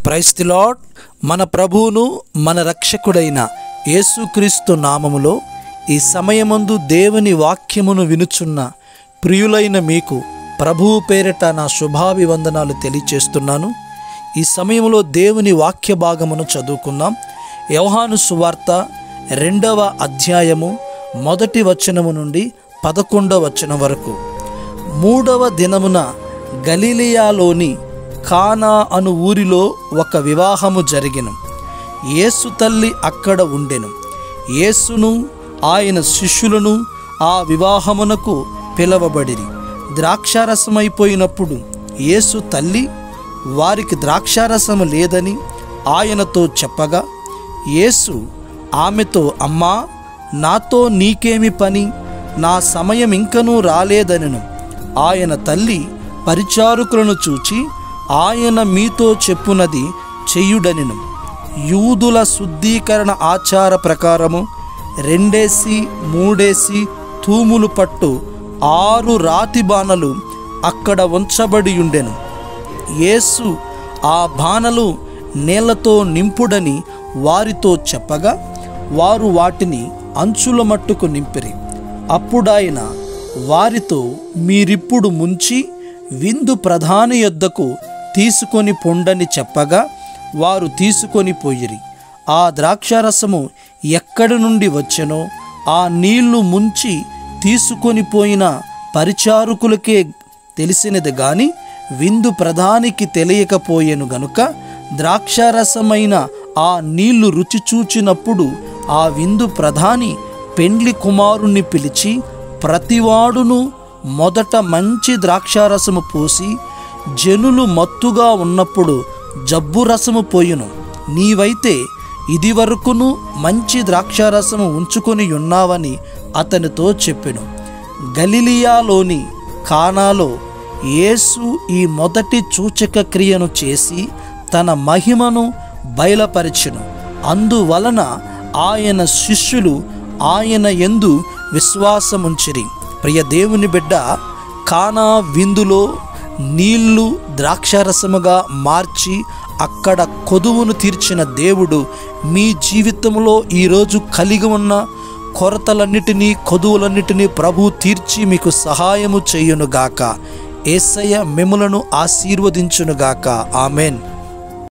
ప్రైస్తి lord మన ప్రభువును మన రక్షకుడైన యేసుక్రీస్తు నామములో ఈ సమయమందు దేవుని వాక్యమును వినుచున్న ప్రియులైన మీకు ప్రభువు పేరిట నా శుభాభివందనాలు తెలియచేస్తున్నాను ఈ సమయంలో దేవుని వాక్య భాగమును చదువుకుందాం యోహాను సువార్త రెండవ అధ్యాయము మొదటి వచనము నుండి పదకొండవ వచనం వరకు మూడవ దినమున గలీలియాలోని కానా అను ఊరిలో ఒక వివాహము జరిగెను యేసు తల్లి అక్కడ ఉండెను యేసును ఆయన శిష్యులను ఆ వివాహమునకు పిలవబడిరి ద్రాక్షారసమైపోయినప్పుడు యేసు తల్లి వారికి ద్రాక్షారసము లేదని ఆయనతో చెప్పగా యేసు ఆమెతో అమ్మా నాతో నీకేమి పని నా సమయం ఇంకనూ రాలేదనను ఆయన తల్లి పరిచారకులను చూచి ఆయన మీతో చెప్పునది చెయ్యుడనెను యూదుల శుద్ధీకరణ ఆచార ప్రకారము రెండేసి మూడేసి తూములు పట్టు ఆరు రాతి బాణలు అక్కడ ఉంచబడి ఉండెను యేసు ఆ బాణలు నీళ్లతో నింపుడని వారితో చెప్పగా వారు వాటిని అంచుల మట్టుకు నింపిరి అప్పుడాయన వారితో మీరిప్పుడు ముంచి విందు ప్రధాని యొద్దకు తీసుకొని పొండని చెప్పగా వారు తీసుకొని పోయిరి ఆ ద్రాక్షారసము ఎక్కడి నుండి వచ్చెనో ఆ నీళ్లు ముంచి తీసుకొని పోయిన పరిచారకులకే తెలిసినది గాని విందు ప్రధానికి తెలియకపోయెను గనుక ద్రాక్షారసమైన ఆ నీళ్లు రుచి చూచినప్పుడు ఆ విందు ప్రధాని పెండ్లి కుమారుణ్ణి పిలిచి ప్రతివాడును మొదట మంచి ద్రాక్షారసము పోసి జనులు మత్తుగా ఉన్నప్పుడు జబ్బు రసము పోయును నీవైతే ఇదివరకును మంచి ద్రాక్షారసము ఉంచుకొని ఉన్నావని అతనితో చెప్పెను గలిలియాలోని కానాలో యేసు ఈ మొదటి సూచక క్రియను చేసి తన మహిమను బయలుపరిచెను అందువలన ఆయన శిష్యులు ఆయన ఎందు విశ్వాసముంచిరి ప్రియ దేవుని బిడ్డ కానా విందులో నీళ్లు ద్రాక్షారసముగా మార్చి అక్కడ కొదువును తీర్చిన దేవుడు మీ జీవితంలో ఈరోజు కలిగి ఉన్న కొరతలన్నిటినీ కొదువులన్నిటినీ ప్రభు తీర్చి మీకు సహాయము చేయునుగాక ఏసయ్య మిమ్ములను ఆశీర్వదించునుగాక ఆమెన్